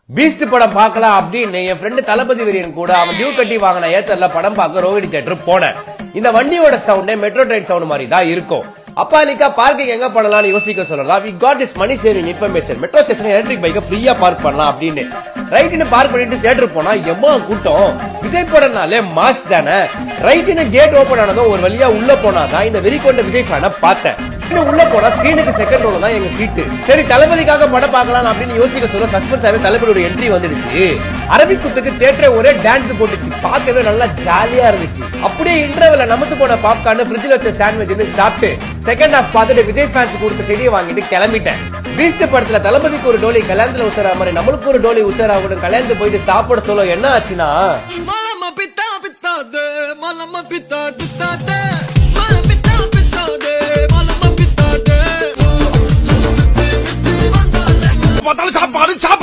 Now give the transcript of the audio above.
Beast படம் பார்க்கலாம் அப்படின்னு என் ஃப்ரெண்டு தளபதி வீரியன் கூட அவன் டியூ கட்டி வாங்கின ஏத்தர்ல படம் பார்க்க ரோஹிணி தியேட்டர் போனேன் இந்த வண்டியோட சவுண்டே மெட்ரோ ட்ரெயின் சவுண்ட் மாதிரி தான் இருக்கும் அப்பாலிக்கா பார்க்கிங் எங்க பண்ணலாம்னு யோசிக்க சொல்லலாம் we got is money saving information metro station electric பைக்கை ஃப்ரீயா பார்க் பண்ணலாம் அப்படின்னு ரைட்னு பார்க் பண்ணிட்டு தியேட்டர் போனா எம்மா கூட்டம் விஜய் படம்னாலே மாஸ் தானே ரைட்னு கேட் ஓபன் ஆனதும் ஒரு வழியா உள்ள போனாதான் இந்த வெறி கொண்ட விஜய் ஃபேனை பார்த்தேன் இன்னும் உள்ள போனா ஸ்கிரீனுக்கு செகண்ட் ரோல தான் எங்க சீட்டு சரி தளபதிக்காக படம் பார்க்கலாம் அப்படின்னு யோசிக்க சொல்ல சஸ்பென்ஸ் ஆகவே தளபதியோட என்ட்ரி வந்துடுச்சு அரபிக் குத்துக்கு தேட்டரே ஒரே டான்ஸ் போட்டுச்சு பார்க்கவே நல்லா ஜாலியா இருந்துச்சு அப்படியே இன்டர்வெல்ல நமத்து போன பாப்கார்ன் ஃப்ரிட்ஜில் வச்ச சாண்ட்விச் சாப்பிட்டு செகண்ட் ஹாஃப் பார்த்துட்டு விஜய் ஃபேன்ஸ் கொடுத்த செடியை வாங்கிட்டு கிளம்பிட்டேன் பீஸ்ட் படத்துல தளபதிக்கு ஒரு டோலி கல்யாணத்துல உசரா மாதிரி நம்மளுக்கு ஒரு டோலி உசராகணும் கல்யாணத்துக்கு போயிட்டு சாப்பிட சொல்ல என்ன ஆச்சுன்னா Malama pita pita de, malama pita pita de, malama pita pita de, malama pita de. பார்த்தாலும் சாப்பாடு சாப்பாடு